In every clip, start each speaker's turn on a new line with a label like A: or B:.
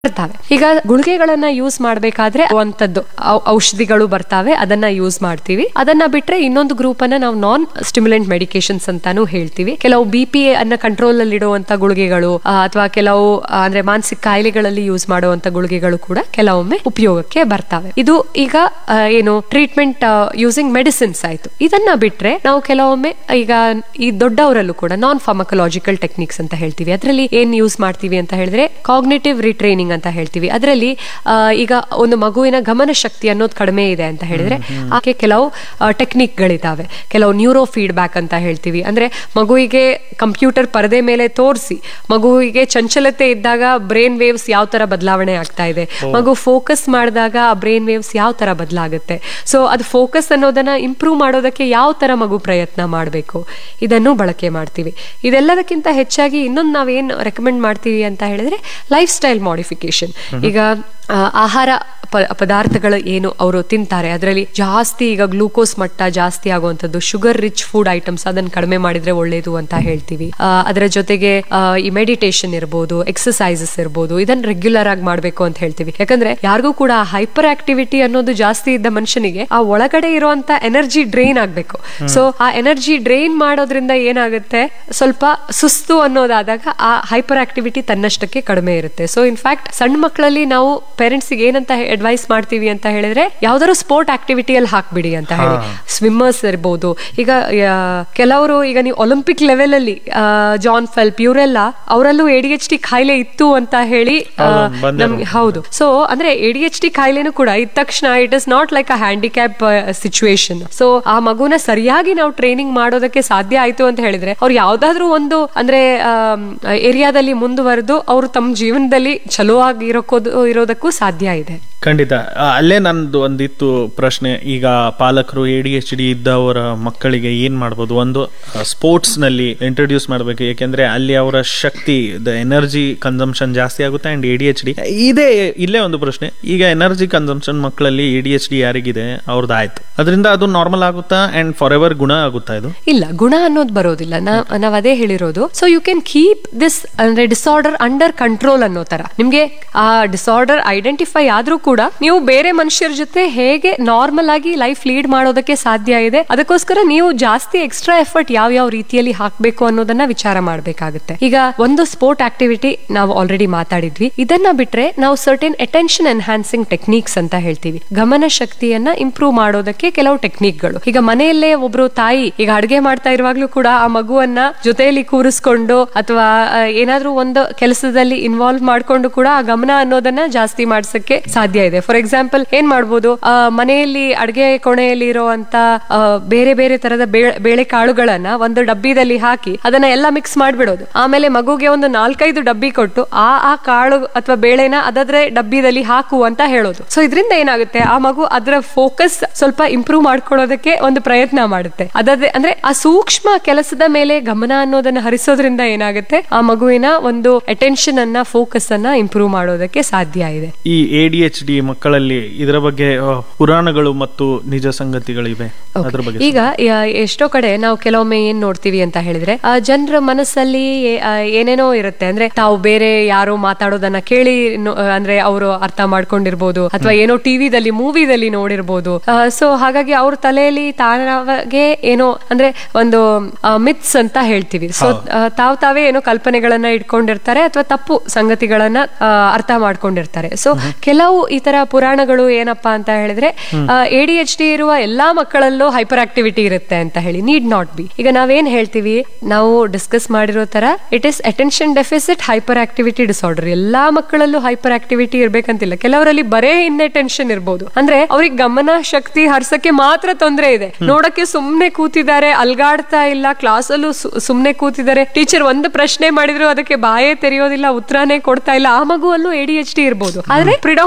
A: ಬರ್ತಾವೆ ಈಗ ಗುಳಿಗೆಗಳನ್ನ ಯೂಸ್ ಮಾಡ್ಬೇಕಾದ್ರೆ ಅಂತದ್ದು ಔಷಧಿಗಳು ಬರ್ತಾವೆ ಅದನ್ನ ಯೂಸ್ ಮಾಡ್ತೀವಿ ಅದನ್ನ ಬಿಟ್ರೆ ಇನ್ನೊಂದು ಗ್ರೂಪ್ ಅನ್ನ ನಾವು ನಾನ್ ಸ್ಟಿಮ್ಯುಲೆಂಟ್ ಮೆಡಿಕೇಶನ್ಸ್ ಅಂತಾನು ಹೇಳ್ತೀವಿ ಕೆಲವು ಬಿ ಪಿ ಅನ್ನ ಕಂಟ್ರೋಲ್ ಅಲ್ಲಿ ಇಡುವಂತ ಗುಳಿಗೆಗಳು ಅಥವಾ ಕೆಲವು ಆ, ಅಂದ್ರೆ ಮಾನಸಿಕ ಕಾಯಿಲೆಗಳಲ್ಲಿ ಯೂಸ್ ಮಾಡುವಂತ ಗುಳಿಗೆಗಳು ಕೂಡ ಕೆಲವೊಮ್ಮೆ ಉಪಯೋಗಕ್ಕೆ ಬರ್ತಾವೆ ಇದು ಈಗ ಆ, ಏನು ಟ್ರೀಟ್ಮೆಂಟ್ ಯೂಸಿಂಗ್ ಮೆಡಿಸಿನ್ಸ್ ಆಯ್ತು ಇದನ್ನ ಬಿಟ್ರೆ ನಾವು ಕೆಲವೊಮ್ಮೆ ಈಗ ಈ ದೊಡ್ಡವರಲ್ಲೂ ಕೂಡ ನಾನ್ ಫಾರ್ಮಕಲಾಜಿಕಲ್ ಟೆಕ್ನಿಕ್ಸ್ ಅಂತ ಹೇಳ್ತೀವಿ ಅದರಲ್ಲಿ ಏನ್ ಯೂಸ್ ಮಾಡ್ತೀವಿ ಅಂತ ಹೇಳಿದ್ರೆ ಕಾಗ್ನೇಟಿವ್ ರಿಟ್ರೈನಿಂಗ್ ಅಂತ ಹೇಳ್ತೀವಿ ಅದರಲ್ಲಿ ಆ, ಈಗ ಒಂದು ಮಗುವಿನ ಗಮನ ಶಕ್ತಿ ಅನ್ನೋದು ಕಡಿಮೆ ಇದೆ ಅಂತ ಹೇಳಿದ್ರೆ ಆಕೆ ಕೆಲವು ಟೆಕ್ನಿಕ್ ಗಳಿದಾವೆ ಕೆಲವು ನ್ಯೂರೋ ಫೀಡ್ಬ್ಯಾಕ್ ಅಂತ ಹೇಳ್ತೀವಿ ಅಂದ್ರೆ ಮಗುವಿಗೆ ಕಂಪ್ಯೂಟರ್ ಪರದೆ ಮೇಲೆ ತೋರಿಸಿ ಮಗುವಿಗೆ ಚಂಚಲತೆ ಇದ್ದಾಗ ಬ್ರೈನ್ ವೇವ್ಸ್ ಯಾವ ತರ ಬದಲಾವಣೆ ಆಗ್ತಾ ಇದೆ ಮಗು ಫೋಕಸ್ ಮಾಡಿದಾಗ ಆ ಬ್ರೈನ್ ವೇವ್ಸ್ ಯಾವ ತರ ಬದಲಾಗುತ್ತೆ ಸೊ ಅದು ಫೋಕಸ್ ಅನ್ನೋದನ್ನ ಇಂಪ್ರೂವ್ ಮಾಡೋದಕ್ಕೆ ಯಾವ ತರ ಮಗು ಪ್ರಯತ್ನ ಮಾಡಬೇಕು ಇದನ್ನು ಬಳಕೆ ಮಾಡ್ತೀವಿ ಇದೆಲ್ಲದಕ್ಕಿಂತ ಹೆಚ್ಚಾಗಿ ಇನ್ನೊಂದು ನಾವೇನು ರೆಕಮೆಂಡ್ ಮಾಡ್ತೀವಿ ಅಂತ ಹೇಳಿದ್ರೆ ಲೈಫ್ ಸ್ಟೈಲ್ ಮಾಡಿಫಿಕೇಶನ್ ಈಗ ಆ, ಆಹಾರ ಪ- ಪದಾರ್ಥಗಳು ಏನು ಅವರು ತಿಂತಾರೆ ಅದರಲ್ಲಿ ಜಾಸ್ತಿ ಈಗ ಗ್ಲೂಕೋಸ್ ಮಟ್ಟ ಜಾಸ್ತಿ ಆಗುವಂಥದ್ದು ಶುಗರ್ ರಿಚ್ ಫುಡ್ ಐಟಮ್ಸ್ ಅದನ್ನ ಕಡಿಮೆ ಮಾಡಿದ್ರೆ ಒಳ್ಳೇದು ಅಂತ ಹೇಳ್ತೀವಿ ಆ, ಅದರ ಜೊತೆಗೆ ಆ, ಈ ಮೆಡಿಟೇಷನ್ ಇರ್ಬೋದು ಎಕ್ಸಸೈಸಸ್ ಇರ್ಬೋದು ಇದನ್ನ ರೆಗ್ಯುಲರ್ ಆಗಿ ಮಾಡ್ಬೇಕು ಅಂತ ಹೇಳ್ತೀವಿ ಯಾಕಂದ್ರೆ ಯಾರಿಗೂ ಕೂಡ ಹೈಪರ್ ಆಕ್ಟಿವಿಟಿ ಅನ್ನೋದು ಜಾಸ್ತಿ ಇದ್ದ ಮನುಷ್ಯನಿಗೆ ಆ ಒಳಗಡೆ ಇರುವಂತ ಎನರ್ಜಿ ಡ್ರೈನ್ ಆಗ್ಬೇಕು ಸೊ ಆ ಎನರ್ಜಿ ಡ್ರೈನ್ ಮಾಡೋದ್ರಿಂದ ಏನಾಗುತ್ತೆ ಸ್ವಲ್ಪ ಸುಸ್ತು ಅನ್ನೋದಾದಾಗ ಆ ಹೈಪರ್ ಆಕ್ಟಿವಿಟಿ ತನ್ನಷ್ಟಕ್ಕೆ ಕಡಿಮೆ ಇರುತ್ತೆ ಸೊ ಇನ್ಫ್ಯಾಕ್ಟ್ ಸಣ್ಣ ಮಕ್ಕಳಲ್ಲಿ ನಾವು ಪೇರೆಂಟ್ಸ್ ಏನಂತ ಅಡ್ವೈಸ್ ಮಾಡ್ತೀವಿ ಅಂತ ಹೇಳಿದ್ರೆ ಯಾವ್ದಾದ್ರು ಸ್ಪೋರ್ಟ್ ಆಕ್ಟಿವಿಟಿಯಲ್ಲಿ ಹಾಕ್ಬಿಡಿ ಅಂತ ಹೇಳಿ ಸ್ವಿಮ್ಮರ್ಸ್ ಇರ್ಬೋದು ಈಗ ಆ, ಕೆಲವರು ಈಗ ನೀವು ಒಲಿಂಪಿಕ್ ಲೆವೆಲ್ ಅಲ್ಲಿ ಆ, ಜಾನ್ ಫೆಲ್ಪ್ ಇವರೆಲ್ಲ ಅವರಲ್ಲೂ ಎ ಡಿ ಎಚ್ ಟಿ ಕಾಯಿಲೆ ಇತ್ತು ಅಂತ ಹೇಳಿ ಆ,
B: ಹೌದು, ಬಂದಿರೋ.
A: ನಮ್ಗೆ ಹೌದು ಸೊ ಅಂದ್ರೆ ಎ ಡಿ ಎಚ್ ಟಿ ಕಾಯಿಲೆನೂ ಕೂಡ ಇದ್ದ ತಕ್ಷಣ it is not like uh handicap situation so ಆ ಮಗುನ ಸರಿಯಾಗಿ ನಾವು ಟ್ರೈನಿಂಗ್ ಮಾಡೋದಕ್ಕೆ ಸಾಧ್ಯ ಆಯ್ತು ಅಂತ ಹೇಳಿದ್ರೆ ಅವ್ರು ಯಾವ್ದಾದ್ರು ಒಂದು ಅಂದ್ರೆ ಏರಿಯಾದಲ್ಲಿ ಮುಂದುವರೆದು ಅವರು ತಮ್ಮ ಜೀವನದಲ್ಲಿ ಚಲೋ ಆಗಿ ಇರೋಕೋದು ಇರೋದಕ್ಕೂ ಸಾಧ್ಯ ಇದೆ
B: ಖಂಡಿತ ಆ, ಅಲ್ಲೇ ನಂದು ಒಂದಿತ್ತು ಪ್ರಶ್ನೆ ಈಗ ಪಾಲಕರು ಎ ಡಿ ಎಚ್ ಡಿ ಇದ್ದವರ ಮಕ್ಕಳಿಗೆ ಏನ್ ಮಾಡ್ಬೋದು ಒಂದು ಸ್ಪೋರ್ಟ್ಸ್ ನಲ್ಲಿ ಇಂಟ್ರೊಡ್ಯೂಸ್ ಮಾಡ್ಬೇಕು ಯಾಕೆಂದ್ರೆ ಅಲ್ಲಿ ಅವರ ಶಕ್ತಿ ದ ಎನರ್ಜಿ ಕನ್ಸಂಪ್ಷನ್ ಜಾಸ್ತಿ ಆಗುತ್ತೆ and A D H D ಇದೇ ಇಲ್ಲೇ ಒಂದು ಪ್ರಶ್ನೆ ಈಗ ಎನರ್ಜಿ ಕನ್ಸಂಪ್ಷನ್ ಮಕ್ಕಳಲ್ಲಿ ಎ ಡಿ ಎಚ್ ಡಿ ಯಾರಿಗಿದೆ ಅವ್ರದ್ದು ಆಯ್ತು ಅದರಿಂದ ಅದು ನಾರ್ಮಲ್ ಆಗುತ್ತಾ ಅಂಡ್ ಫಾರ್ ಎವರ್ ಗುಣ ಆಗುತ್ತಾ ಇದು
A: ಇಲ್ಲ ಗುಣ ಅನ್ನೋದು ಬರೋದಿಲ್ಲ ನಾ- ನಾವ್ ಅದೇ ಹೇಳಿರೋದು so you can keep this ಅಂದ್ರೆ ಡಿಸಾರ್ಡರ್ ಅಂಡರ್ ಕಂಟ್ರೋಲ್ ಅನ್ನೋ ತರ ನಿಮ್ಗೆ ಆ ಡಿಸಾರ್ಡರ್ ಐಡೆಂಟಿಫೈ ಆದ್ರೂ ಕೂಡ ನೀವು ಬೇರೆ ಮನುಷ್ಯರ ಜೊತೆ ಹೇಗೆ ನಾರ್ಮಲ್ ಆಗಿ ಲೈಫ್ ಲೀಡ್ ಮಾಡೋದಕ್ಕೆ ಸಾಧ್ಯ ಇದೆ ಅದಕ್ಕೋಸ್ಕರ ನೀವು ಜಾಸ್ತಿ ಎಕ್ಸ್ಟ್ರಾ ಎಫರ್ಟ್ ಯಾವ ಯಾವ ರೀತಿಯಲ್ಲಿ ಹಾಕ್ಬೇಕು ಅನ್ನೋದನ್ನ ವಿಚಾರ ಮಾಡ್ಬೇಕಾಗುತ್ತೆ ಈಗ ಒಂದು ಸ್ಪೋರ್ಟ್ ಆಕ್ಟಿವಿಟಿ ನಾವು ಆಲ್ರೆಡಿ ಮಾತಾಡಿದ್ವಿ ಇದನ್ನ ಬಿಟ್ರೆ ನಾವು ಸರ್ಟೆನ್ ಅಟೆನ್ಷನ್ ಎನ್ಹಾನ್ಸಿಂಗ್ ಟೆಕ್ನಿಕ್ಸ್ ಅಂತ ಹೇಳ್ತೀವಿ ಗಮನ ಶಕ್ತಿಯನ್ನ ಇಂಪ್ರೂವ್ ಮಾಡೋದಕ್ಕೆ ಕೆಲವು ಟೆಕ್ನಿಕ್ಗಳು ಈಗ ಮನೆಯಲ್ಲೇ ಒಬ್ರು ತಾಯಿ ಈಗ ಅಡ್ಗೆ ಮಾಡ್ತಾ ಇರುವಾಗ್ಲೂ ಕೂಡ ಆ ಮಗುವನ್ನ ಜೊತೆಯಲ್ಲಿ ಕೂರಿಸ್ಕೊಂಡು ಅಥವಾ ಆ, ಏನಾದ್ರೂ ಒಂದು ಕೆಲಸದಲ್ಲಿ ಇನ್ವಾಲ್ವ್ ಮಾಡ್ಕೊಂಡು ಕೂಡ ಆ ಗಮನ ಅನ್ನೋದನ್ನ ಜಾಸ್ತಿ ಮಾಡ್ಸಕ್ಕೆ ಸಾಧ್ಯ ಇದೆ ಫಾರ್ ಎಕ್ಸಾಂಪಲ್ ಏನ್ ಮಾಡ್ಬೋದು ಆ, ಮನೆಯಲ್ಲಿ ಅಡ್ಗೆ ಕೋಣೆಯಲ್ಲಿ ಇರುವಂತ ಆ, ಬೇರೆ ಬೇರೆ ತರದ ಬೇಳೆ- ಬೇಳೆ ಕಾಳುಗಳನ್ನ ಒಂದು ಡಬ್ಬಿದಲ್ಲಿ ಹಾಕಿ ಅದನ್ನ ಎಲ್ಲ ಮಿಕ್ಸ್ ಮಾಡ್ಬಿಡೋದು ಆಮೇಲೆ ಮಗುಗೆ ಒಂದು ನಾಲ್ಕೈದು ಡಬ್ಬಿ ಕೊಟ್ಟು ಆ ಆ ಕಾಳು ಅಥವಾ ಬೇಳೆನ ಅದಾದ್ರೆ ಡಬ್ಬಿದಲ್ಲಿ ಹಾಕು ಅಂತ ಹೇಳೋದು ಸೊ ಇದರಿಂದ ಏನಾಗುತ್ತೆ ಆ ಮಗು ಅದರ ಫೋಕಸ್ ಸ್ವಲ್ಪ ಇಂಪ್ರೂವ್ ಮಾಡ್ಕೊಳ್ಳೋದಕ್ಕೆ ಒಂದು ಪ್ರಯತ್ನ ಮಾಡುತ್ತೆ ಅದಾದ್ರೆ ಅಂದ್ರೆ ಆ ಸೂಕ್ಷ್ಮ ಕೆಲಸದ ಮೇಲೆ ಗಮನ ಅನ್ನೋದನ್ನ ಹರಿಸೋದ್ರಿಂದ ಏನಾಗುತ್ತೆ ಆ ಮಗುವಿನ ಒಂದು ಅಟೆನ್ಷನ್ ಅನ್ನ ಫೋಕಸ್ ಅನ್ನ ಇಂಪ್ರೂವ್ ಮಾಡೋದಕ್ಕೆ ಸಾಧ್ಯ ಇದೆ
B: ಈ ಎ ಡಿ ಎಚ್ ಡಿ ಮಕ್ಕಳಲ್ಲಿ ಇದರ ಬಗ್ಗೆ ಆ, ಪುರಾಣಗಳು ಮತ್ತು ನಿಜ ಸಂಗತಿಗಳಿವೆ ಅದ್ರ ಬಗ್ಗೆ
A: ಈಗ ಯ- ಎಷ್ಟೋ ಕಡೆ ನಾವು ಕೆಲವೊಮ್ಮೆ ಏನ್ ನೋಡ್ತೀವಿ ಅಂತ ಹೇಳಿದ್ರೆ ಜನರ ಮನಸ್ಸಲ್ಲಿ ಏ- ಆ, ಏನೇನೋ ಇರುತ್ತೆ ಅಂದ್ರೆ ತಾವು ಬೇರೆ ಯಾರೋ ಮಾತಾಡೋದನ್ನ ಕೇಳಿ ನೋ- ಆ, ಅಂದ್ರೆ ಅವರು ಅರ್ಥ ಮಾಡ್ಕೊಂಡಿರ್ಬೋದು ಅಥವಾ ಏನೋ ಟಿವಿದಲ್ಲಿ ಮೂವಿದಲ್ಲಿ ನೋಡಿರ್ಬೋದು ಸೊ ಹಾಗಾಗಿ ಅವ್ರ ತಲೆಯಲ್ಲಿ ತಾನಾಗೆ ಏನೋ ಅಂದ್ರೆ ಒಂದು ಮಿತ್ಸ್ ಅಂತ ಹೇಳ್ತೀವಿ ಸೊ ತಾವ್ ತಾವೇ ಏನೋ ಕಲ್ಪನೆಗಳನ್ನ ಇಟ್ಕೊಂಡಿರ್ತಾರೆ ಅಥವಾ ತಪ್ಪು ಸಂಗತಿಗಳನ್ನ ಆ, ಅರ್ಥ ಮಾಡ್ಕೊಂಡಿರ್ತಾರೆ ಸೊ ಕೆಲವು ಈ ತರ ಪುರಾಣಗಳು ಏನಪ್ಪಾ ಅಂತ ಹೇಳಿದ್ರೆ ಎ ಡಿ ಎಚ್ ಡಿ ಇರುವ ಎಲ್ಲಾ ಮಕ್ಕಳಲ್ಲೂ ಹೈಪರ್ ಆಕ್ಟಿವಿಟಿ ಇರುತ್ತೆ ಅಂತ ಹೇಳಿ ನೀಡ್ ನಾಟ್ ಬಿ ಈಗ ನಾವೇನ್ ಹೇಳ್ತೀವಿ ನಾವು ಡಿಸ್ಕಸ್ ಮಾಡಿರೋ ತರ it is attention deficit hyper activity disorder ಎಲ್ಲಾ ಮಕ್ಕಳಲ್ಲೂ ಹೈಪರ್ ಆಕ್ಟಿವಿಟಿ ಇರ್ಬೇಕಂತಿಲ್ಲ ಕೆಲವರಲ್ಲಿ ಬರೇ ಇನ್ನೆ ಟೆನ್ಷನ್ ಇರ್ಬೋದು ಅಂದ್ರೆ ಅವ್ರಿಗೆ ಗಮನ ಶಕ್ತಿ ಹರ್ಸಕ್ಕೆ ಮಾತ್ರ ತೊಂದರೆ ಇದೆ ನೋಡಕ್ಕೆ ಸುಮ್ನೆ ಕೂತಿದ್ದಾರೆ ಅಲ್ಗಾಡ್ತಾ ಇಲ್ಲ ಕ್ಲಾಸಲ್ಲೂ ಸುಮ್ನೆ ಕೂತಿದ್ದಾರೆ ಟೀಚರ್ ಒಂದು ಪ್ರಶ್ನೆ ಮಾಡಿದ್ರು ಅದಕ್ಕೆ ಬಾಯೇ ತೆರೆಯೋದಿಲ್ಲ ಉತ್ತರನೇ ಕೊಡ್ತಾ ಇಲ್ಲ ಆ ಮಗುವಲ್ಲೂ ಎ ಡಿ ಎಚ್ ಡಿ ಇರ್ಬೋದು ಆದ್ರೆ ಪ್ರಿಡಾಮಿನೆಂಟ್ಲಿ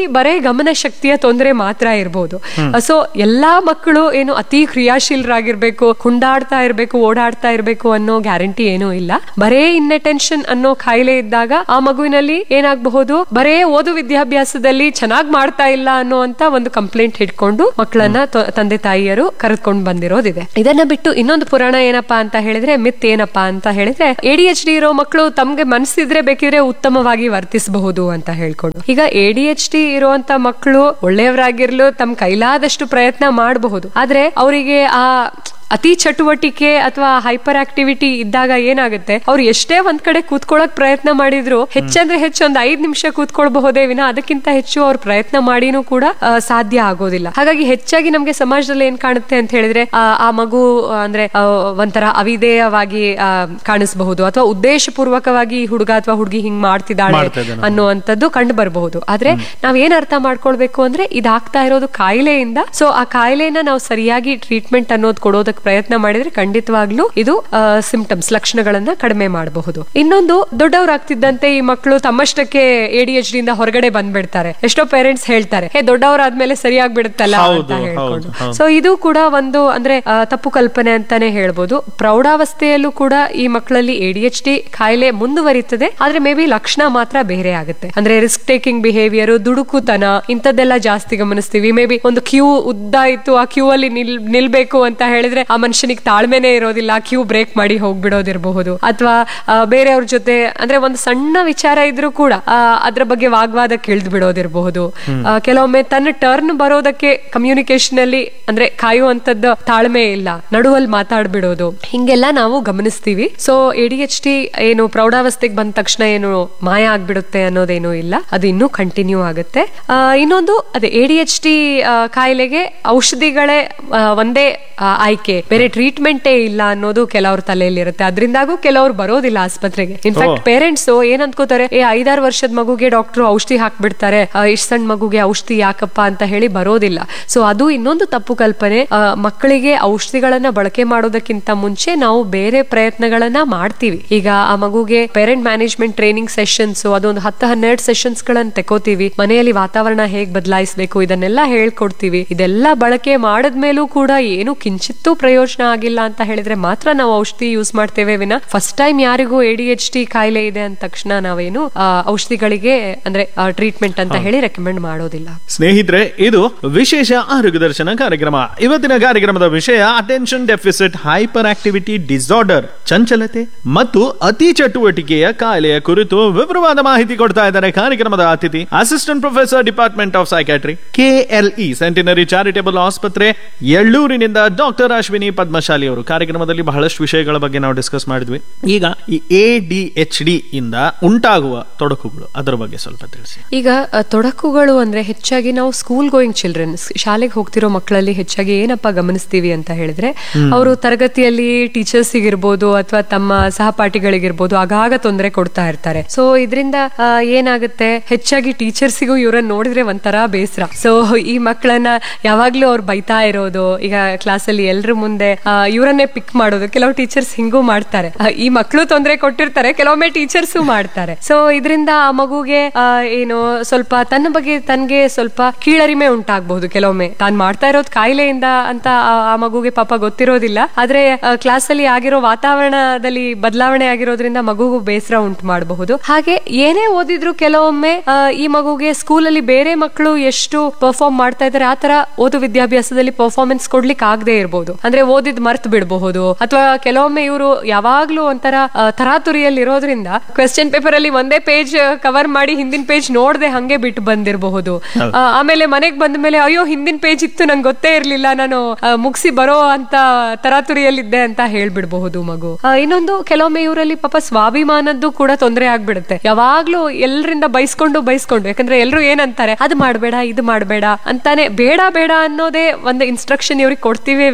A: ಬರೇ ಗಮನ ಶಕ್ತಿಯ ತೊಂದರೆ ಮಾತ್ರ ಇರಬಹುದು ಸೊ ಎಲ್ಲಾ ಮಕ್ಕಳು ಏನು ಅತಿ ಕ್ರಿಯಾಶೀಲರಾಗಿರ್ಬೇಕು ಕುಂಡಾಡ್ತಾ ಇರ್ಬೇಕು ಓಡಾಡ್ತಾ ಇರ್ಬೇಕು ಅನ್ನೋ ಗ್ಯಾರಂಟಿ ಏನೂ ಇಲ್ಲ ಬರೇ ಇನ್ನೆಟೆನ್ಷನ್ ಅನ್ನೋ ಕಾಯಿಲೆ ಇದ್ದಾಗ ಆ ಮಗುವಿನಲ್ಲಿ ಏನಾಗಬಹುದು ಬರೇ ಓದು ವಿದ್ಯಾಭ್ಯಾಸದಲ್ಲಿ ಚೆನ್ನಾಗ್ ಮಾಡ್ತಾ ಇಲ್ಲ ಅನ್ನುವಂತ ಒಂದು ಕಂಪ್ಲೇಂಟ್ ಹಿಡ್ಕೊಂಡು ಮಕ್ಕಳನ್ನ ತೊ- ತಂದೆ ತಾಯಿಯರು ಕರೆದುಕೊಂಡು ಬಂದಿರೋದಿದೆ ಇದನ್ನ ಬಿಟ್ಟು ಇನ್ನೊಂದು ಪುರಾಣ ಏನಪ್ಪಾ ಅಂತ ಹೇಳಿದ್ರೆ ಮಿತ್ ಏನಪ್ಪಾ ಅಂತ ಹೇಳಿದ್ರೆ ಎ ಡಿ ಎಚ್ ಡಿ ಇರೋ ಮಕ್ಕಳು ತಮ್ಗೆ ಮನಸ್ಸಿದ್ರೆ ಬೇಕಿದ್ರೆ ಉತ್ತಮವಾಗಿ ವರ್ತಿಸಬಹುದು ಅಂತ ಹೇಳ್ಕೊಂಡು ಈಗ ಎ ಡಿ ಎಚ್ ಡಿ ಇರುವಂತ ಮಕ್ಕಳು ಒಳ್ಳೆಯವರಾಗಿರ್ಲು ತಮ್ಮ ಕೈಲಾದಷ್ಟು ಪ್ರಯತ್ನ ಮಾಡಬಹುದು ಆದ್ರೆ ಅವರಿಗೆ ಆ ಅತಿ ಚಟುವಟಿಕೆ ಅಥವಾ ಹೈಪರ್ ಆಕ್ಟಿವಿಟಿ ಇದ್ದಾಗ ಏನಾಗುತ್ತೆ ಅವ್ರು ಎಷ್ಟೇ ಒಂದ್ ಕಡೆ ಕೂತ್ಕೊಳ್ಳಕ್ ಪ್ರಯತ್ನ ಮಾಡಿದ್ರು ಹೆಚ್ಚಂದ್ರೆ ಹೆಚ್ಚು ಒಂದ್ ಐದ್ ನಿಮಿಷ ಕೂತ್ಕೊಳ್ಬಹುದೇ ವಿನ ಅದಕ್ಕಿಂತ ಹೆಚ್ಚು ಅವ್ರ ಪ್ರಯತ್ನ ಮಾಡಿನೂ ಕೂಡ ಆ, ಸಾಧ್ಯ ಆಗೋದಿಲ್ಲ ಹಾಗಾಗಿ ಹೆಚ್ಚಾಗಿ ನಮ್ಗೆ ಸಮಾಜದಲ್ಲಿ ಏನ್ ಕಾಣುತ್ತೆ ಅಂತ ಹೇಳಿದ್ರೆ ಆ, ಆ ಮಗು ಆ, ಅಂದ್ರೆ ಆ, ಒಂಥರ ಅವಿಧೇಯವಾಗಿ ಆ, ಕಾಣಿಸಬಹುದು ಅಥವಾ ಉದ್ದೇಶಪೂರ್ವಕವಾಗಿ ಈ ಹುಡುಗ ಅಥವಾ ಹುಡುಗಿ ಹಿಂಗ್ ಮಾಡ್ತಿದ್ದಾಳೆ
B: ಮಾಡ್ತಾ ಇದ್ದಾನೆ.
A: ಅನ್ನುವಂಥದ್ದು ಕಂಡು ಬರಬಹುದು ಆದ್ರೆ ನಾವ್ ಏನ್ ಅರ್ಥ ಮಾಡ್ಕೊಳ್ಬೇಕು ಅಂದ್ರೆ ಇದಾಗ್ತಾ ಇರೋದು ಕಾಯಿಲೆಯಿಂದ ಸೊ ಆ ಕಾಯಿಲೆನ ನಾವು ಸರಿಯಾಗಿ ಟ್ರೀಟ್ಮೆಂಟ್ ಅನ್ನೋದು ಕೊಡೋದಕ್ಕೆ ಪ್ರಯತ್ನ ಮಾಡಿದ್ರೆ ಖಂಡಿತವಾಗ್ಲೂ ಇದು ಸಿಂಪ್ಟಮ್ಸ್ ಲಕ್ಷಣಗಳನ್ನ ಕಡಿಮೆ ಮಾಡಬಹುದು ಇನ್ನೊಂದು ದೊಡ್ಡವರಾಗ್ತಿದ್ದಂತೆ ಈ ಮಕ್ಕಳು ತಮ್ಮಷ್ಟಕ್ಕೆ ಎ ಡಿ ಎಚ್ ಡಿಯಿಂದ ಹೊರಗಡೆ ಬಂದ್ಬಿಡ್ತಾರೆ ಎಷ್ಟೋ ಪೇರೆಂಟ್ಸ್ ಹೇಳ್ತಾರೆ ಹೇ ದೊಡ್ಡವರಾದ್ಮೇಲೆ ಸರಿಯಾಗಿ ಬಿಡುತ್ತಲ್ಲ
B: ಹೌದು,
A: ಅಂತ ಹೇಳ್ಕೊಂಡು
B: ಹೌದು, ಹೌದು.
A: ಸೊ ಇದು ಕೂಡ ಒಂದು ಅಂದ್ರೆ ಆ, ತಪ್ಪು ಕಲ್ಪನೆ ಅಂತಾನೆ ಹೇಳ್ಬೋದು ಪ್ರೌಢಾವಸ್ಥೆಯಲ್ಲೂ ಕೂಡ ಈ ಮಕ್ಕಳಲ್ಲಿ ಎ ಡಿ ಎಚ್ ಡಿ ಕಾಯಿಲೆ ಮುಂದುವರಿತದೆ ಆದ್ರೆ ಮೇ ಬಿ ಲಕ್ಷಣ ಮಾತ್ರ ಬೇರೆ ಆಗುತ್ತೆ ಅಂದ್ರೆ ರಿಸ್ಕ್ ಟೇಕಿಂಗ್ ಬಿಹೇವಿಯರ್ ದುಡುಕುತನ ಇಂಥದ್ದೆಲ್ಲ ಜಾಸ್ತಿ ಗಮನಿಸ್ತೀವಿ ಮೇ ಬಿ ಒಂದು ಕ್ಯೂ ಉದ್ದ ಇತ್ತು ಆ ಕ್ಯೂ ಅಲ್ಲಿ ನಿಲ್ ನಿಲ್ಬೇಕು ಅಂತ ಹೇಳಿದ್ರೆ ಆ ಮನುಷ್ಯನಿಗೆ ತಾಳ್ಮೆನೆ ಇರೋದಿಲ್ಲ ಕ್ಯೂ ಬ್ರೇಕ್ ಮಾಡಿ ಹೋಗ್ಬಿಡೋದಿರಬಹುದು ಅಥವಾ ಬೇರೆಯವ್ರ ಜೊತೆ ಅಂದ್ರೆ ಒಂದು ಸಣ್ಣ ವಿಚಾರ ಇದ್ರೂ ಕೂಡ ಆ, ಅದ್ರ ಬಗ್ಗೆ ವಾಗ್ವಾದಕ್ಕೆ ಇಳಿದು ಬಿಡೋದಿರಬಹುದು ಆ, ಕೆಲವೊಮ್ಮೆ ತನ್ನ ಟರ್ನ್ ಬರೋದಕ್ಕೆ ಕಮ್ಯುನಿಕೇಶನ್ ಅಲ್ಲಿ ಅಂದ್ರೆ ಕಾಯುವಂತದ್ದು ತಾಳ್ಮೆ ಇಲ್ಲ ನಡುವಲ್ಲಿ ಮಾತಾಡ್ಬಿಡೋದು ಹಿಂಗೆಲ್ಲ ನಾವು ಗಮನಿಸ್ತೀವಿ so A D H D ಏನು ಪ್ರೌಢಾವಸ್ಥೆಗೆ ಬಂದ ತಕ್ಷಣ ಏನು ಮಾಯ ಆಗ್ಬಿಡುತ್ತೆ ಅನ್ನೋದೇನು ಇಲ್ಲ ಅದು ಇನ್ನೂ ಕಂಟಿನ್ಯೂ ಆಗುತ್ತೆ ಆ, ಇನ್ನೊಂದು ಅದೇ ಎ ಡಿ ಎಚ್ ಟಿ ಕಾಯಿಲೆಗೆ ಔಷಧಿಗಳೇ ಆ, ಒಂದೇ ಆ, ಆಯ್ಕೆ ಬೇರೆ ಟ್ರೀಟ್ಮೆಂಟೇ ಇಲ್ಲ ಅನ್ನೋದು ಕೆಲವ್ರ ತಲೆಯಲ್ಲಿ ಇರುತ್ತೆ ಅದರಿಂದಾಗೂ ಕೆಲವ್ರು ಬರೋದಿಲ್ಲ ಆಸ್ಪತ್ರೆಗೆ ಇನ್ಫ್ಯಾಕ್ಟ್
B: ಓ.
A: ಪೇರೆಂಟ್ಸ್ ಏನ್ ಅನ್ಕೋತಾರೆ ಏ ಐದಾರು ವರ್ಷದ ಮಗುಗೆ ಡಾಕ್ಟರ್ ಔಷಧಿ ಹಾಕ್ಬಿಡ್ತಾರೆ ಆ, ಇಷ್ಟ್ ಸಣ್ಣ ಮಗುಗೆ ಔಷಧಿ ಯಾಕಪ್ಪ ಅಂತ ಹೇಳಿ ಬರೋದಿಲ್ಲ ಸೊ ಅದು ಇನ್ನೊಂದು ತಪ್ಪು ಕಲ್ಪನೆ ಆ, ಮಕ್ಕಳಿಗೆ ಔಷಧಿಗಳನ್ನ ಬಳಕೆ ಮಾಡೋದಕ್ಕಿಂತ ಮುಂಚೆ ನಾವು ಬೇರೆ ಪ್ರಯತ್ನಗಳನ್ನ ಮಾಡ್ತೀವಿ ಈಗ ಆ ಮಗುಗೆ ಪೇರೆಂಟ್ ಮ್ಯಾನೇಜ್ಮೆಂಟ್ ಟ್ರೈನಿಂಗ್ ಸೆಷನ್ಸ್ ಅದೊಂದು ಹತ್ತು ಹನ್ನೆರಡು ಸೆಷನ್ಸ್ ಗಳನ್ನ ತೆಕೋತೀವಿ ಮನೆಯಲ್ಲಿ ವಾತಾವರಣ ಹೇಗ್ ಬದಲಾಯಿಸಬೇಕು ಇದನ್ನೆಲ್ಲ ಹೇಳ್ಕೊಡ್ತೀವಿ ಇದೆಲ್ಲ ಬಳಕೆ ಮಾಡಿದ್ಮೇಲೂ ಕೂಡ ಏನು ಕಿಂಚಿತ್ತೂ ಪ್ರಯೋಜನ ಆಗಿಲ್ಲ ಅಂತ ಹೇಳಿದ್ರೆ ಮಾತ್ರ ನಾವು ಔಷಧಿ ಯೂಸ್ ಮಾಡ್ತೇವೆ ವಿನ ಫಸ್ಟ್ ಟೈಮ್ ಯಾರಿಗೂ ಎ ಡಿ ಎಚ್ ಟಿ ಕಾಯಿಲೆ ಇದೆ ಅಂದ ತಕ್ಷಣ ನಾವೇನು ಆ, ಔಷಧಿಗಳಿಗೆ ಅಂದ್ರೆ ಟ್ರೀಟ್ಮೆಂಟ್ ಅಂತ ಹೇಳಿ ರೆಕಮೆಂಡ್ ಮಾಡೋದಿಲ್ಲ
B: ಸ್ನೇಹಿತರೆ ಇದು ವಿಶೇಷ ಆರೋಗ್ಯ ದರ್ಶನ ಕಾರ್ಯಕ್ರಮ ಇವತ್ತಿನ ಕಾರ್ಯಕ್ರಮದ ವಿಷಯ attention deficit hyper activity disorder ಚಂಚಲತೆ ಮತ್ತು ಅತಿ ಚಟುವಟಿಕೆಯ ಕಾಯಿಲೆಯ ಕುರಿತು ವಿವರವಾದ ಮಾಹಿತಿ ಕೊಡ್ತಾ ಇದ್ದಾರೆ ಕಾರ್ಯಕ್ರಮದ ಅತಿಥಿ assistant professor department of psychiatry K L E centenary charitable ಆಸ್ಪತ್ರೆ ಎಳ್ಳೂರಿನಿಂದ ಡಾಕ್ಟರ್ ಅಶ್ವಿನಿ ಪದ್ಮಶಾಲಿ ಅವರು ಕಾರ್ಯಕ್ರಮದಲ್ಲಿ ಬಹಳಷ್ಟು ವಿಷಯಗಳ ಬಗ್ಗೆ ನಾವು ಡಿಸ್ಕಸ್ ಮಾಡಿದ್ವಿ ಈಗ ಈ ಎ ಡಿ ಎಚ್ ಡಿ ಇಂದ ಉಂಟಾಗುವ ತೊಡಕುಗಳು ಅದರ ಬಗ್ಗೆ ಸ್ವಲ್ಪ ತಿಳಿಸಿ
A: ಈಗ ಅ, ತೊಡಕುಗಳು ಅಂದ್ರೆ ಹೆಚ್ಚಾಗಿ ನಾವು ಸ್ಕೂಲ್ ಗೋಯಿಂಗ್ ಚಿಲ್ಡ್ರನ್ ಶಾಲೆಗೆ ಹೋಗ್ತಿರೋ ಮಕ್ಕಳಲ್ಲಿ ಹೆಚ್ಚಾಗಿ ಏನಪ್ಪಾ ಗಮನಿಸ್ತೀವಿ ಅಂತ ಹೇಳಿದ್ರೆ ಅವರು ತರಗತಿಯಲ್ಲಿ ಟೀಚರ್ಸ್ ಇರ್ಬೋದು ಅಥವಾ ತಮ್ಮ ಸಹಪಾಠಿಗಳಿಗಿರ್ಬೋದು ಆಗಾಗ ತೊಂದರೆ ಕೊಡ್ತಾ ಇರ್ತಾರೆ ಸೊ ಇದರಿಂದ ಏನಾಗುತ್ತೆ ಹೆಚ್ಚಾಗಿ ಟೀಚರ್ಸಿಗೂ ಇವ್ರನ್ನ ನೋಡಿದ್ರೆ ಒಂಥರ ಬೇಸರ ಸೊ ಈ ಮಕ್ಕಳನ್ನ ಯಾವಾಗ್ಲೂ ಅವ್ರು ಬೈತಾ ಇರೋದು ಈಗ ಕ್ಲಾಸಲ್ಲಿ ಎಲ್ರ ಮುಂದೆ ಆ, ಇವರನ್ನೇ ಪಿಕ್ ಮಾಡೋದು ಕೆಲವು ಟೀಚರ್ಸ್ ಹಿಂಗೂ ಮಾಡ್ತಾರೆ ಆ, ಈ ಮಕ್ಕಳು ತೊಂದರೆ ಕೊಟ್ಟಿರ್ತಾರೆ ಕೆಲವೊಮ್ಮೆ ಟೀಚರ್ಸು ಮಾಡ್ತಾರೆ ಸೊ ಇದರಿಂದ ಆ ಮಗುಗೆ ಆ, ಏನು ಸ್ವಲ್ಪ ತನ್ನ ಬಗ್ಗೆ ತನ್ಗೆ ಸ್ವಲ್ಪ ಕೀಳರಿಮೆ ಉಂಟಾಗಬಹುದು ಕೆಲವೊಮ್ಮೆ ತಾನ್ ಮಾಡ್ತಾ ಇರೋದು ಕಾಯಿಲೆಯಿಂದ ಅಂತ ಆ- ಆ ಮಗುಗೆ ಪಾಪ ಗೊತ್ತಿರೋದಿಲ್ಲ ಆದ್ರೆ ಕ್ಲಾಸ್ ಅಲ್ಲಿ ಆಗಿರೋ ವಾತಾವರಣದಲ್ಲಿ ಬದಲಾವಣೆ ಆಗಿರೋದ್ರಿಂದ ಮಗುಗೂ ಬೇಸರ ಉಂಟು ಮಾಡಬಹುದು ಹಾಗೆ ಏನೇ ಓದಿದ್ರು ಕೆಲವೊಮ್ಮೆ ಆ, ಈ ಮಗುಗೆ ಸ್ಕೂಲಲ್ಲಿ ಬೇರೆ ಮಕ್ಕಳು ಎಷ್ಟು ಪರ್ಫಾರ್ಮ್ ಮಾಡ್ತಾ ಇದಾರೆ ಆ ತರ ಓದು ವಿದ್ಯಾಭ್ಯಾಸದಲ್ಲಿ ಪರ್ಫಾರ್ಮೆನ್ಸ್ ಕೊಡ್ಲಿಕ್ಕೆ ಆಗದೆ ಇರಬಹುದು ಅಂದ್ರೆ ಓದಿದ್ ಮರ್ತ್ ಬಿಡಬಹುದು ಅಥವಾ ಕೆಲವೊಮ್ಮೆ ಇವರು ಯಾವಾಗ್ಲೂ ಒಂಥರ ಆ, ತರಾತುರಿಯಲ್ಲಿ ಇರೋದ್ರಿಂದ ಕ್ವೆಶ್ಚನ್ ಪೇಪರ್ ಅಲ್ಲಿ ಒಂದೇ ಪೇಜ್ ಕವರ್ ಮಾಡಿ ಹಿಂದಿನ ಪೇಜ್ ನೋಡದೆ ಹಂಗೆ ಬಿಟ್ಟು ಬಂದಿರಬಹುದು ಆ, ಆಮೇಲೆ ಮನೆಗ್ ಬಂದ ಮೇಲೆ ಅಯ್ಯೋ ಹಿಂದಿನ ಪೇಜ್ ಇತ್ತು ನಂಗೆ ಗೊತ್ತೇ ಇರ್ಲಿಲ್ಲ ನಾನು ಆ, ಮುಗಿಸಿ ಬರೋ ಅಂತ ತರಾತುರಿಯಲ್ಲಿದ್ದೆ ಅಂತ ಹೇಳ್ಬಿಡ್ಬಹುದು ಮಗು ಆ, ಇನ್ನೊಂದು ಕೆಲವೊಮ್ಮೆ ಇವರಲ್ಲಿ ಪಾಪ ಸ್ವಾಭಿಮಾನದ್ದು ಕೂಡ ತೊಂದರೆ ಆಗ್ಬಿಡುತ್ತೆ ಯಾವಾಗ್ಲೂ ಎಲ್ಲರಿಂದ ಬೈಸ್ಕೊಂಡು ಬೈಸ್ಕೊಂಡು ಯಾಕಂದ್ರೆ ಎಲ್ರು ಏನಂತಾರೆ ಅದು ಮಾಡ್ಬೇಡ ಇದು ಮಾಡ್ಬೇಡ ಅಂತಾನೆ ಬೇಡ ಬೇಡ ಅನ್ನೋದೇ ಒಂದು ಇನ್ಸ್ಟ್ರಕ್ಷನ್ ಇವ್ರಿಗೆ ಕೊಡ್ತೀವಿ ವಿನ ಅದ್ರ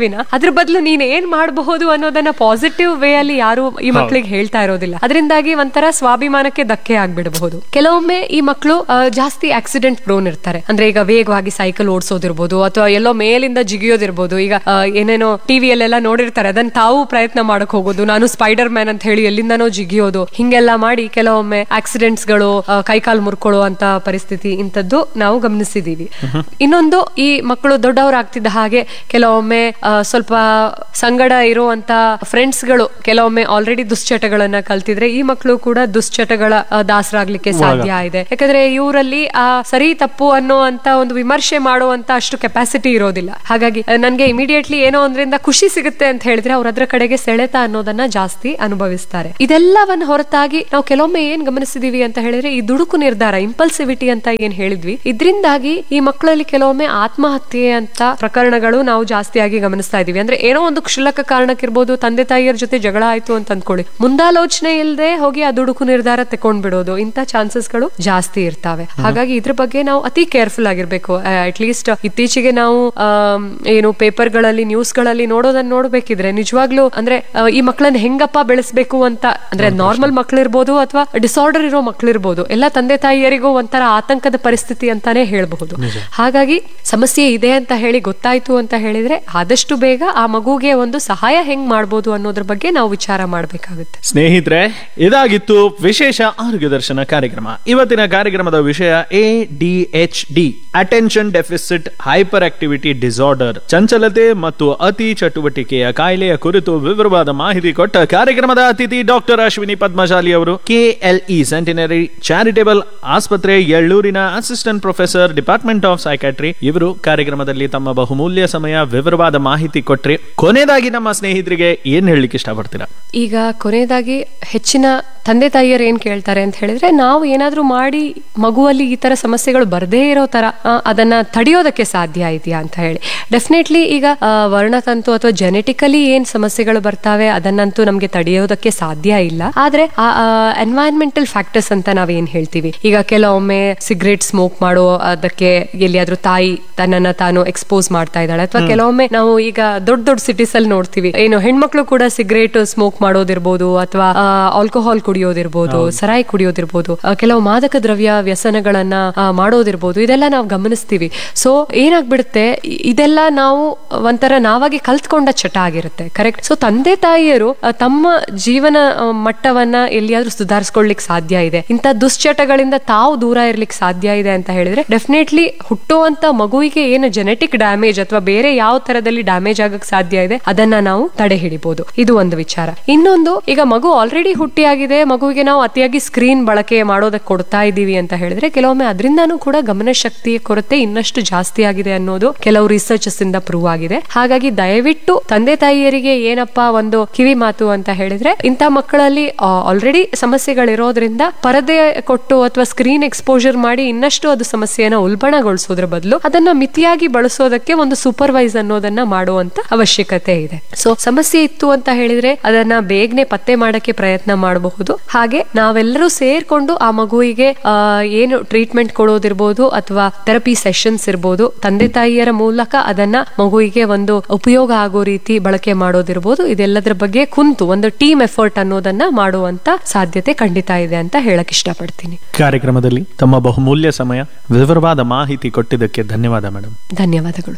A: ಅದ್ರ ಬದಲು ನೀನ್ ಏನ್ ಮಾಡಬಹುದು ಅನ್ನೋದನ್ನ ಪಾಸಿಟಿವ್ ವೇ ಅಲ್ಲಿ ಯಾರು ಈ ಮಕ್ಕಳಿಗೆ ಹೇಳ್ತಾ ಇರೋದಿಲ್ಲ ಅದರಿಂದಾಗಿ ಒಂಥರ ಸ್ವಾಭಿಮಾನಕ್ಕೆ ಧಕ್ಕೆ ಆಗ್ಬಿಡಬಹುದು ಕೆಲವೊಮ್ಮೆ ಈ ಮಕ್ಕಳು ಜಾಸ್ತಿ ಆಕ್ಸಿಡೆಂಟ್ ಪ್ರೋನ್ ಇರ್ತಾರೆ ಅಂದ್ರೆ ಈಗ ವೇಗವಾಗಿ ಸೈಕಲ್ ಓಡಿಸೋದಿರ್ಬೋದು ಅಥವಾ ಎಲ್ಲೋ ಮೇಲಿಂದ ಜಿಗಿಯೋದಿರ್ಬೋದು ಈಗ ಆ, ಏನೇನೋ ಟಿವಿಯಲ್ಲೆಲ್ಲ ನೋಡಿರ್ತಾರೆ ಅದನ್ನ ತಾವು ಪ್ರಯತ್ನ ಮಾಡಕ್ ಹೋಗೋದು ನಾನು ಸ್ಪೈಡರ್ ಮ್ಯಾನ್ ಅಂತ ಹೇಳಿ ಎಲ್ಲಿಂದನೋ ಜಿಗಿಯೋದು ಹಿಂಗೆಲ್ಲ ಮಾಡಿ ಕೆಲವೊಮ್ಮೆ ಆಕ್ಸಿಡೆಂಟ್ಸ್ ಗಳು ಆ, ಕೈಕಾಲು ಮುರ್ಕೊಳ್ಳೋ ಅಂತ ಪರಿಸ್ಥಿತಿ ಇಂಥದ್ದು ನಾವು ಗಮನಿಸಿದೀವಿ ಇನ್ನೊಂದು ಈ ಮಕ್ಕಳು ದೊಡ್ಡವರಾಗ್ತಿದ್ದ ಹಾಗೆ ಕೆಲವೊಮ್ಮೆ ಆ, ಸ್ವಲ್ಪ ಸಂಗಡ ಇರುವಂತ ಫ್ರೆಂಡ್ಸ್ ಗಳು ಕೆಲವೊಮ್ಮೆ ಆಲ್ರೆಡಿ ದುಶ್ಚಟಗಳನ್ನ ಕಲ್ತಿದ್ರೆ ಈ ಮಕ್ಕಳು ಕೂಡ ದುಶ್ಚಟಗಳ ಆ, ದಾಸರಾಗ್ಲಿಕ್ಕೆ ಸಾಧ್ಯ ಇದೆ ಯಾಕಂದ್ರೆ ಇವರಲ್ಲಿ ಆ ಸರಿ ತಪ್ಪು ಅನ್ನೋ ಅಂತ ಒಂದು ವಿಮರ್ಶೆ ಮಾಡುವಂತ ಅಷ್ಟು ಕೆಪಾಸಿಟಿ ಇರೋದಿಲ್ಲ ಹಾಗಾಗಿ ಆ, ನನ್ಗೆ ಇಮಿಡಿಯೇಟ್ಲಿ ಏನೋ ಒಂದ್ರಿಂದ ಖುಷಿ ಸಿಗುತ್ತೆ ಅಂತ ಹೇಳಿದ್ರೆ ಅವ್ರ ಅದ್ರ ಕಡೆಗೆ ಸೆಳೆತ ಅನ್ನೋದನ್ನ ಜಾಸ್ತಿ ಅನುಭವಿಸ್ತಾರೆ ಇದೆಲ್ಲವನ್ನ ಹೊರತಾಗಿ ನಾವು ಕೆಲವೊಮ್ಮೆ ಏನ್ ಗಮನಿಸಿದೀವಿ ಅಂತ ಹೇಳಿದ್ರೆ ಈ ದುಡುಕು ನಿರ್ಧಾರ ಇಂಪಲ್ಸಿವಿಟಿ ಅಂತ ಏನ್ ಹೇಳಿದ್ವಿ ಇದರಿಂದಾಗಿ ಈ ಮಕ್ಕಳಲ್ಲಿ ಕೆಲವೊಮ್ಮೆ ಆತ್ಮಹತ್ಯೆ ಅಂತ ಪ್ರಕರಣಗಳು ನಾವು ಜಾಸ್ತಿಯಾಗಿ ಗಮನಿಸ್ತಾ ಇದೀವಿ ಅಂದ್ರೆ ಏನೋ ಒಂದು ಕ್ಷುಲ್ಲಕ ಕಾರಣಕ್ಕಿರ್ಬೋದು ತಂದೆ ತಾಯಿಯರ ಜೊತೆ ಜಗಳ ಆಯ್ತು ಅಂತ ಅಂದ್ಕೊಳ್ಳಿ ಮುಂದಾಲೋಚನೆ ಇಲ್ಲದೆ ಹೋಗಿ ಆ ದುಡುಕು ನಿರ್ಧಾರ ತಕೊಂಡ್ ಬಿಡೋದು ಇಂಥ ಚಾನ್ಸಸ್ಗಳು ಜಾಸ್ತಿ ಇರ್ತಾವೆ ಹಾಗಾಗಿ ಇದ್ರ ಬಗ್ಗೆ ನಾವು ಅತಿ ಕೇರ್ಫುಲ್ ಆಗಿರ್ಬೇಕು ಅಟ್ ಲೀಸ್ಟ್ ಇತ್ತೀಚೆಗೆ ನಾವು ಆಮ್, ಏನು ಪೇಪರ್ ಗಳಲ್ಲಿ ನ್ಯೂಸ್ ಗಳಲ್ಲಿ ನೋಡೋದನ್ನ ನೋಡ್ಬೇಕಿದ್ರೆ ನಿಜವಾಗ್ಲೂ ಅಂದ್ರೆ ಆ, ಈ ಮಕ್ಕಳನ್ನ ಹೆಂಗಪ್ಪ ಬೆಳೆಸ್ಬೇಕು ಅಂತ ಅಂದ್ರೆ ನಾರ್ಮಲ್ ಮಕ್ಳಿರ್ಬೋದು ಅಥವಾ ಡಿಸಾರ್ಡರ್ ಇರೋ ಮಕ್ಳಿರ್ಬೋದು ಎಲ್ಲ ತಂದೆ ತಾಯಿಯರಿಗೂ ಒಂಥರ ಆತಂಕದ ಪರಿಸ್ಥಿತಿ ಅಂತಾನೆ ಹೇಳ್ಬಹುದು ಹಾಗಾಗಿ ಸಮಸ್ಯೆ ಇದೆ ಅಂತ ಹೇಳಿ ಗೊತ್ತಾಯ್ತು ಅಂತ ಹೇಳಿದ್ರೆ ಆದಷ್ಟು ಬೇಗ ಆ ಮಗುಗೆ ಒಂದು ಸಹಾಯ ಹೆಂಗ್ ಮಾಡ್ಬೋದು ಅನ್ನೋದ್ರ ಬಗ್ಗೆ ನಾವು ವಿಚಾರ ಮಾಡ್ಬೇಕಾಗುತ್ತೆ
B: ಸ್ನೇಹಿತರೆ ಇದಾಗಿತ್ತು ವಿಶೇಷ ಆರೋಗ್ಯ ದರ್ಶನ ಕಾರ್ಯಕ್ರಮ ಇವತ್ತಿನ ಕಾರ್ಯಕ್ರಮದ ವಿಷಯ A D H D attention deficit hyper activity disorder ಚಂಚಲತೆ ಮತ್ತು ಅತಿ ಚಟುವಟಿಕೆಯ ಕಾಯಿಲೆಯ ಕುರಿತು ವಿವರವಾದ ಮಾಹಿತಿ ಕೊಟ್ಟ ಕಾರ್ಯಕ್ರಮದ ಅತಿಥಿ ಡಾಕ್ಟರ್ ಅಶ್ವಿನಿ ಪದ್ಮಶಾಲಿ ಅವರು ಕೆಎಲ್ಇ ಸೆಂಟಿನರಿ ಚಾರಿಟೇಬಲ್ ಆಸ್ಪತ್ರೆ ಎಳ್ಳೂರಿನ assistant professor department of psychiatry ಇವರು ಕಾರ್ಯಕ್ರಮದಲ್ಲಿ ತಮ್ಮ ಬಹುಮೂಲ್ಯ ಸಮಯ ವಿವರವಾದ ಮಾಹಿತಿ ಕೊಟ್ರಿ ಕೊನೆಯದಾಗಿ ನಮ್ಮ ಸ್ನೇಹಿತರಿಗೆ ಏನ್ ಹೇಳಲಿಕ್ಕೆ ಇಷ್ಟಪಡ್ತೀರಾ
A: ಈಗ ಕೊನೆಯದಾಗಿ ಹೆಚ್ಚಿನ ತಂದೆ ತಾಯಿಯರು ಏನ್ ಕೇಳ್ತಾರೆ ಅಂತ ಹೇಳಿದ್ರೆ ನಾವು ಏನಾದ್ರೂ ಮಾಡಿ ಮಗುವಲ್ಲಿ ಈ ತರ ಸಮಸ್ಯೆಗಳು ಬರದೇ ಇರೋ ತರ ಆ, ಅದನ್ನ ತಡೆಯೋದಕ್ಕೆ ಸಾಧ್ಯ ಇದೆಯಾ ಅಂತ ಹೇಳಿ ಡೆಫಿನೆಟ್ಲಿ ಈಗ ಆ, ವರ್ಣತಂತು ಅಥವಾ ಜೆನೆಟಿಕಲಿ ಏನ್ ಸಮಸ್ಯೆಗಳು ಬರ್ತಾವೆ ಅದನ್ನಂತೂ ನಮ್ಗೆ ತಡೆಯೋದಕ್ಕೆ ಸಾಧ್ಯ ಇಲ್ಲ ಆದ್ರೆ ಎನ್ವೈರನ್ಮೆಂಟಲ್ ಫ್ಯಾಕ್ಟರ್ಸ್ ಅಂತ ನಾವೇನ್ ಹೇಳ್ತೀವಿ ಈಗ ಕೆಲವೊಮ್ಮೆ ಸಿಗರೇಟ್ ಸ್ಮೋಕ್ ಮಾಡೋ ಅದಕ್ಕೆ ಎಲ್ಲಿಯಾದ್ರೂ ತಾಯಿ ತನ್ನನ್ನ ತಾನು ಎಕ್ಸ್ಪೋಸ್ ಮಾಡ್ತಾ ಇದ್ದಾಳೆ ಅಥವಾ ಕೆಲವೊಮ್ಮೆ ನಾವು ಈಗ ದೊಡ್ಡ ದೊಡ್ಡ ಸಿಟೀಸ್ ಅಲ್ಲಿ ನೋಡ್ತೀವಿ ಏನು ಹೆಣ್ಮಕ್ಳು ಕೂಡ ಸಿಗರೇಟ್ ಸ್ಮೋಕ್ ಮಾಡೋದಿರ್ಬೋದು ಅಥವಾ ಆಲ್ಕೋಹಾಲ್ ಕುಡಿಯೋದಿರ್ಬೋದು ಸರಾಯಿ ಕುಡಿಯೋದಿರ್ಬೋದು ಆ, ಕೆಲವು ಮಾದಕ ದ್ರವ್ಯ ವ್ಯಸನಗಳನ್ನ ಆ, ಮಾಡೋದಿರ್ಬೋದು ಇದೆಲ್ಲ ನಾವು ಗಮನಿಸ್ತೀವಿ ಸೊ ಏನಾಗ್ಬಿಡುತ್ತೆ ಇ- ಇದೆಲ್ಲ ನಾವು ಒಂಥರ ನಾವಾಗಿ ಕಲ್ತ್ಕೊಂಡ ಚಟ ಆಗಿರುತ್ತೆ ಕರೆಕ್ಟ್ ಸೊ ತಂದೆ ತಾಯಿಯರು ಆ, ತಮ್ಮ ಜೀವನ ಆ, ಮಟ್ಟವನ್ನ ಎಲ್ಲಿಯಾದ್ರೂ ಸುಧಾರಿಸ್ಕೊಳ್ಲಿಕ್ಕೆ ಸಾಧ್ಯ ಇದೆ ಇಂಥ ದುಶ್ಚಟಗಳಿಂದ ತಾವು ದೂರ ಇರ್ಲಿಕ್ಕೆ ಸಾಧ್ಯ ಇದೆ ಅಂತ ಹೇಳಿದ್ರೆ ಡೆಫಿನೆಟ್ಲಿ ಹುಟ್ಟುವಂತ ಮಗುವಿಗೆ ಏನು ಜೆನೆಟಿಕ್ ಡ್ಯಾಮೇಜ್ ಅಥವಾ ಬೇರೆ ಯಾವ ತರದಲ್ಲಿ ಡ್ಯಾಮೇಜ್ ಆಗಕ್ ಸಾಧ್ಯ ಇದೆ ಅದನ್ನ ನಾವು ತಡೆ ಹಿಡಿಬಹುದು ಇದು ಒಂದು ವಿಚಾರ ಇನ್ನೊಂದು ಈಗ ಮಗು ಆಲ್ರೆಡಿ ಹುಟ್ಟಿಯಾಗಿದೆ ಮಗುವಿಗೆ ನಾವು ಅತಿಯಾಗಿ ಸ್ಕ್ರೀನ್ ಬಳಕೆ ಮಾಡೋದಕ್ಕೆ ಕೊಡ್ತಾ ಇದ್ದೀವಿ ಅಂತ ಹೇಳಿದ್ರೆ ಕೆಲವೊಮ್ಮೆ ಅದರಿಂದಾನು ಕೂಡ ಗಮನ ಶಕ್ತಿಯ ಕೊರತೆ ಇನ್ನಷ್ಟು ಜಾಸ್ತಿ ಆಗಿದೆ ಅನ್ನೋದು ಕೆಲವು ರಿಸರ್ಚಸ್ ಇಂದ ಪ್ರೂವ್ ಆಗಿದೆ ಹಾಗಾಗಿ ದಯವಿಟ್ಟು ತಂದೆ ತಾಯಿಯರಿಗೆ ಏನಪ್ಪಾ ಒಂದು ಕಿವಿ ಮಾತು ಅಂತ ಹೇಳಿದ್ರೆ ಇಂಥ ಮಕ್ಕಳಲ್ಲಿ ಆಲ್ರೆಡಿ ಸಮಸ್ಯೆಗಳಿರೋದ್ರಿಂದ ಪರದೆ ಕೊಟ್ಟು ಅಥವಾ ಸ್ಕ್ರೀನ್ ಎಕ್ಸ್ಪೋಜರ್ ಮಾಡಿ ಇನ್ನಷ್ಟು ಅದು ಸಮಸ್ಯೆಯನ್ನ ಉಲ್ಬಣಗೊಳಿಸೋದ್ರ ಬದಲು ಅದನ್ನ ಮಿತಿಯಾಗಿ ಬಳಸೋದಕ್ಕೆ ಒಂದು ಸೂಪರ್ವೈಸ್ ಅನ್ನೋದನ್ನ ಮಾಡುವಂತ ಅವಶ್ಯಕತೆ ಇದೆ ಸೊ ಸಮಸ್ಯೆ ಇತ್ತು ಅಂತ ಹೇಳಿದ್ರೆ ಅದನ್ನ ಬೇಗನೆ ಪತ್ತೆ ಮಾಡಕ್ಕೆ ಪ್ರಯತ್ನ ಮಾಡಬಹುದು ಹಾಗೆ ನಾವೆಲ್ಲರೂ ಸೇರ್ಕೊಂಡು ಆ ಮಗುವಿಗೆ ಆ, ಏನು ಟ್ರೀಟ್ಮೆಂಟ್ ಕೊಡೋದಿರ್ಬೋದು ಅಥವಾ ಥೆರಪಿ ಸೆಷನ್ಸ್ ಇರ್ಬೋದು ತಂದೆ ತಾಯಿಯರ ಮೂಲಕ ಅದನ್ನ ಮಗುವಿಗೆ ಒಂದು ಉಪಯೋಗ ಆಗೋ ರೀತಿ ಬಳಕೆ ಮಾಡೋದಿರ್ಬೋದು ಇದೆಲ್ಲದರ ಬಗ್ಗೆ ಕುಂತು ಒಂದು ಟೀಮ್ ಎಫರ್ಟ್ ಅನ್ನೋದನ್ನ ಮಾಡುವಂತ ಸಾಧ್ಯತೆ ಖಂಡಿತ ಇದೆ ಅಂತ ಹೇಳಕ್ ಇಷ್ಟಪಡ್ತೀನಿ
B: ಕಾರ್ಯಕ್ರಮದಲ್ಲಿ ತಮ್ಮ ಬಹುಮೂಲ್ಯ ಸಮಯ ವಿವರವಾದ ಮಾಹಿತಿ ಕೊಟ್ಟಿದ್ದಕ್ಕೆ ಧನ್ಯವಾದ ಮೇಡಮ್
A: ಧನ್ಯವಾದಗಳು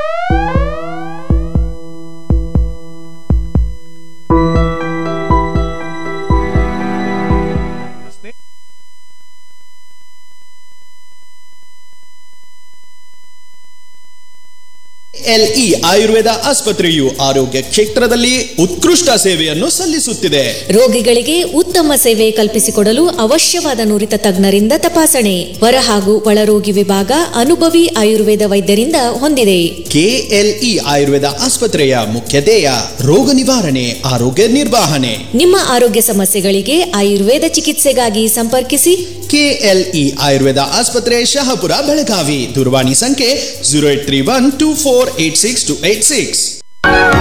C: ಎಲ್ಇ ಆಯುರ್ವೇದ ಆಸ್ಪತ್ರೆಯು ಆರೋಗ್ಯ ಕ್ಷೇತ್ರದಲ್ಲಿ ಉತ್ಕೃಷ್ಟ ಸೇವೆಯನ್ನು ಸಲ್ಲಿಸುತ್ತಿದೆ
D: ರೋಗಿಗಳಿಗೆ ಉತ್ತಮ ಸೇವೆ ಕಲ್ಪಿಸಿಕೊಡಲು ಅವಶ್ಯವಾದ ನುರಿತ ತಜ್ಞರಿಂದ ತಪಾಸಣೆ ಹೊರ ಹಾಗೂ ಒಳರೋಗಿ ವಿಭಾಗ ಅನುಭವಿ ಆಯುರ್ವೇದ ವೈದ್ಯರಿಂದ ಹೊಂದಿದೆ
C: ಕೆಎಲ್ಇ ಆಯುರ್ವೇದ ಆಸ್ಪತ್ರೆಯ ಮುಖ್ಯ ಧ್ಯೇಯ ರೋಗ ನಿವಾರಣೆ ಆರೋಗ್ಯ ನಿರ್ವಹಣೆ
D: ನಿಮ್ಮ ಆರೋಗ್ಯ ಸಮಸ್ಯೆಗಳಿಗೆ ಆಯುರ್ವೇದ ಚಿಕಿತ್ಸೆಗಾಗಿ ಸಂಪರ್ಕಿಸಿ
C: ಕೆಎಲ್ಇ ಆಯುರ್ವೇದ ಆಸ್ಪತ್ರೆ ಶಹಾಪುರ ಬೆಳಗಾವಿ ದೂರವಾಣಿ ಸಂಖ್ಯೆ zero eight three one two four eight six two eight six